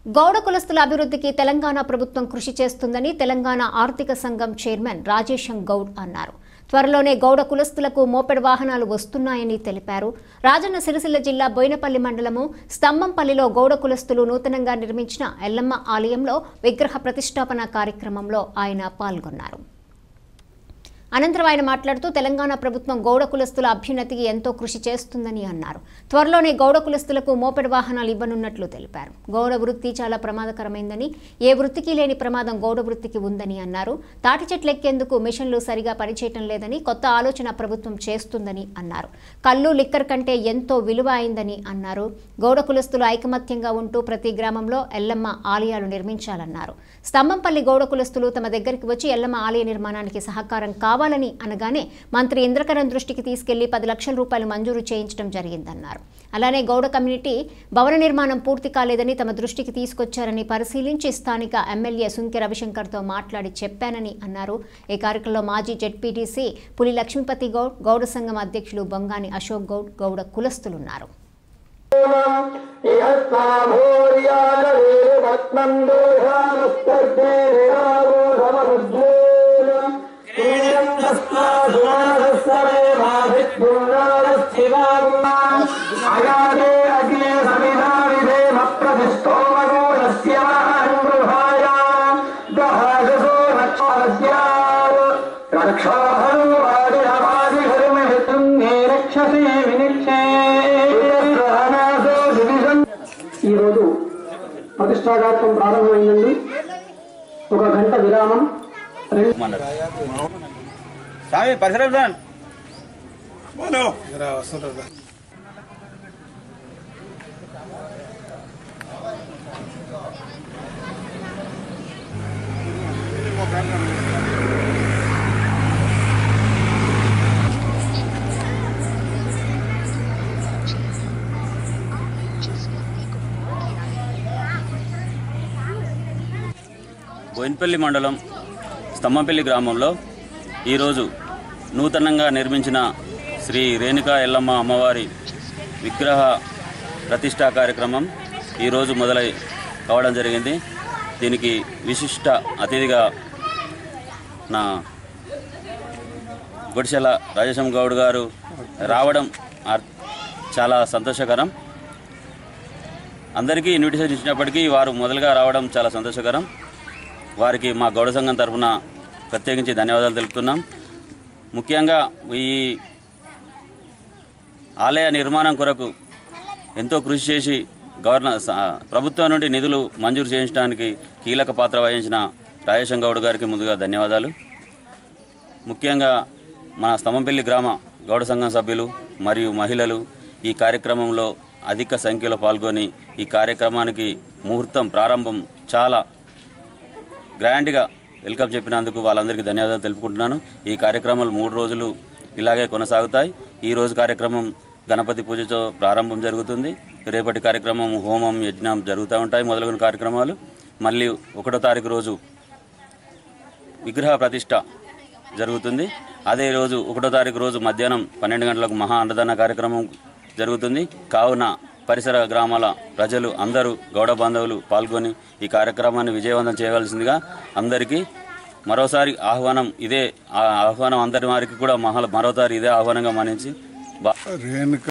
గౌడ కులస్తుల అభివృద్ధికి తెలంగాణ ప్రభుత్వం కృషి చేస్తుందని తెలంగాణ ఆర్థిక సంఘం చైర్మన్ రాజేశం గౌడ్ అన్నారు త్వరలోనే గౌడ కులస్తులకు మోపెడ్ వాహనాలు వస్తున్నాయని తెలిపారు రాజన్న సిరిసిల్ల జిల్లా బోయినపల్లి మండలము స్తంభంపల్లిలో గౌడ కులస్తులు నూతనంగా నిర్మించిన ఎల్లమ్మ ఆలయంలో విగ్రహ ప్రతిష్టాపన కార్యక్రమంలో ఆయన పాల్గొన్నారు అనంతరం ఆయన మాట్లాడుతూ తెలంగాణ ప్రభుత్వం గౌడ కులస్తుల అభ్యున్నతికి ఎంతో కృషి చేస్తుందని అన్నారు త్వరలోనే గౌడ కులస్తులకు మోపెడ్ వాహనాలు ఇవ్వనున్నట్లు తెలిపారు గౌడ వృత్తి చాలా ప్రమాదకరమైందని ఏ వృత్తికి లేని ప్రమాదం గౌడ వృత్తికి ఉందని అన్నారు తాటి చెట్లు ఎక్కేందుకు మిషన్లు సరిగా పనిచేయటం లేదని కొత్త ఆలోచన ప్రభుత్వం చేస్తుందని అన్నారు కళ్ళు లిక్కర్ కంటే ఎంతో విలువ అయిందని అన్నారు గౌడ కులస్తులు ఐకమత్యంగా ఉంటూ ప్రతి గ్రామంలో ఎల్లమ్మ ఆలయాలు నిర్మించాలన్నారు స్తంభంపల్లి గౌడ కులస్తులు తమ దగ్గరికి వచ్చి ఎల్లమ్మ ఆలయ నిర్మాణానికి సహకారం కావాలని అనగానే మంత్రి ఇంద్రకరణ్ దృష్టికి తీసుకెళ్లి పది లక్షల రూపాయలు మంజూరు చేయించడం జరిగిందన్నారు అలానే గౌడ కమ్యూనిటీ భవన నిర్మాణం పూర్తి కాలేదని తమ దృష్టికి తీసుకొచ్చారని పరిశీలించి స్థానిక ఎమ్మెల్యే సుంకె రవిశంకర్తో మాట్లాడి చెప్పానని అన్నారు ఈ కార్యక్రమంలో మాజీ జెడ్పీటీసీ పులి లక్ష్మీపతి గౌడ్ గౌడ సంఘం అధ్యక్షులు బొంగాని అశోక్ గౌడ్ గౌడ కులస్తులున్నారు అయాదే అగ్నే సమిధా విధేమ ప్రతిష్టోమగోళస్య మహానుభాయ దహాజసో రక్షాస్యావ్ రక్షాహం వాడిహవాది హరిమహితం నే రక్షసే వినిక్షే ఈరోజు ప్రతిష్టాఘాతం ప్రారంభమైందండి ఒక గంట విరామం రెండు స్వామి పరిసరం సార్ బోయినపల్లి మండలం స్తంభంపల్లి గ్రామంలో ఈరోజు నూతనంగా నిర్మించిన శ్రీ రేణుకా ఎల్లమ్మ అమ్మవారి విగ్రహ ప్రతిష్టా కార్యక్రమం ఈరోజు మొదలై కావడం జరిగింది దీనికి విశిష్ట అతిథిగా నా గుడిసెల రాజేశం గౌడ్ గారు రావడం ఆర్- చాలా సంతోషకరం అందరికీ ఇన్విటేషన్ ఇచ్చినప్పటికీ వారు మొదలుగా రావడం చాలా సంతోషకరం వారికి మా గౌడ సంఘం తరఫున ప్రత్యేకించి ధన్యవాదాలు తెలుపుతున్నాం ముఖ్యంగా ఈ ఆలయ నిర్మాణం కొరకు ఎంతో కృషి చేసి గవర్నర్ స- ప్రభుత్వం నుండి నిధులు మంజూరు చేయించడానికి కీలక పాత్ర వహించిన రాజేశం గౌడ్ గారికి ముందుగా ధన్యవాదాలు ముఖ్యంగా మన స్తంభంపల్లి గ్రామ గౌడ సంఘం సభ్యులు మరియు మహిళలు ఈ కార్యక్రమంలో అధిక సంఖ్యలో పాల్గొని ఈ కార్యక్రమానికి ముహూర్తం ప్రారంభం చాలా గ్రాండ్గా వెల్కమ్ చెప్పినందుకు వాళ్ళందరికీ ధన్యవాదాలు తెలుపుకుంటున్నాను ఈ కార్యక్రమాలు మూడు రోజులు ఇలాగే కొనసాగుతాయి ఈ రోజు కార్యక్రమం గణపతి పూజతో ప్రారంభం జరుగుతుంది రేపటి కార్యక్రమం హోమం యజ్ఞం జరుగుతూ ఉంటాయి మొదలగున కార్యక్రమాలు మళ్ళీ ఒకటో తారీఖు రోజు విగ్రహ ప్రతిష్ట జరుగుతుంది అదే రోజు ఒకటో తారీఖు రోజు మధ్యాహ్నం పన్నెండు గంటలకు మహా అన్నదాన కార్యక్రమం జరుగుతుంది కావున పరిసర గ్రామాల ప్రజలు అందరూ గౌడ బాంధవులు పాల్గొని ఈ కార్యక్రమాన్ని విజయవంతం చేయవలసిందిగా అందరికీ మరోసారి ఆహ్వానం ఇదే ఆ ఆహ్వానం అందరి వారికి కూడా మహా మరోసారి ఇదే ఆహ్వానంగా మన్నించి బా రేణుక